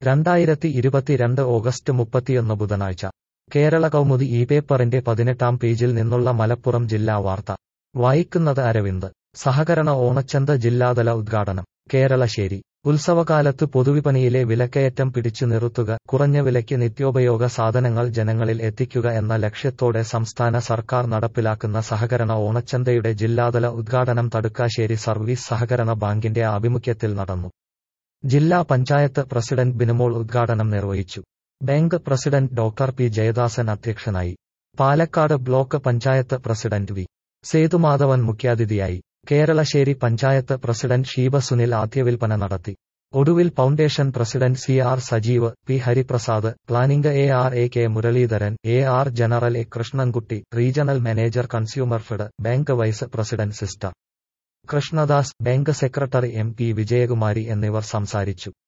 രണ്ടായിരത്തി ഇരുപത്തിരണ്ട് ഓഗസ്റ്റ് മുപ്പത്തിയൊന്ന് ബുധനാഴ്ച കേരള കൗമുദി ഈ പേപ്പറിന്റെ പതിനെട്ടാം പേജിൽ നിന്നുള്ള മലപ്പുറം ജില്ലാ വാർത്ത വായിക്കുന്നത് അരവിന്ദ് സഹകരണ ഓണച്ചന്ത ജില്ലാതല ഉദ്ഘാടനം കേരളശ്ശേരി ഉത്സവകാലത്ത് പൊതുവിപണിയിലെ വിലക്കയറ്റം പിടിച്ചു നിർത്തുക കുറഞ്ഞ വിലയ്ക്ക് നിത്യോപയോഗ സാധനങ്ങൾ ജനങ്ങളിൽ എത്തിക്കുക എന്ന ലക്ഷ്യത്തോടെ സംസ്ഥാന സർക്കാർ നടപ്പിലാക്കുന്ന സഹകരണ ഓണച്ചന്തയുടെ ജില്ലാതല ഉദ്ഘാടനം തടുക്കാശ്ശേരി സർവീസ് സഹകരണ ബാങ്കിന്റെ ആഭിമുഖ്യത്തിൽ നടന്നു ജില്ലാ പഞ്ചായത്ത് പ്രസിഡന്റ് ബിനുമോൾ ഉദ്ഘാടനം നിർവഹിച്ചു bank president doctor P Jayadasan അധ്യക്ഷനായി Palakkad block panchayat president V Sethumadhavan മുഖ്യാതിഥിയായി കേരളശ്ശേരി പഞ്ചായത്ത് പ്രസിഡന്റ് ഷീബ സുനിൽ ആദ്യവിൽപ്പന നടത്തി ഒടുവിൽ foundation president C R Sajeev P Hariprasad planning A R A K Muraleedharan A R general A Krishnankutty regional manager consumer fed bank vice president sister Krishnadas bank secretary M P Vijayakumari എന്നിവർ സംസാരിച്ചു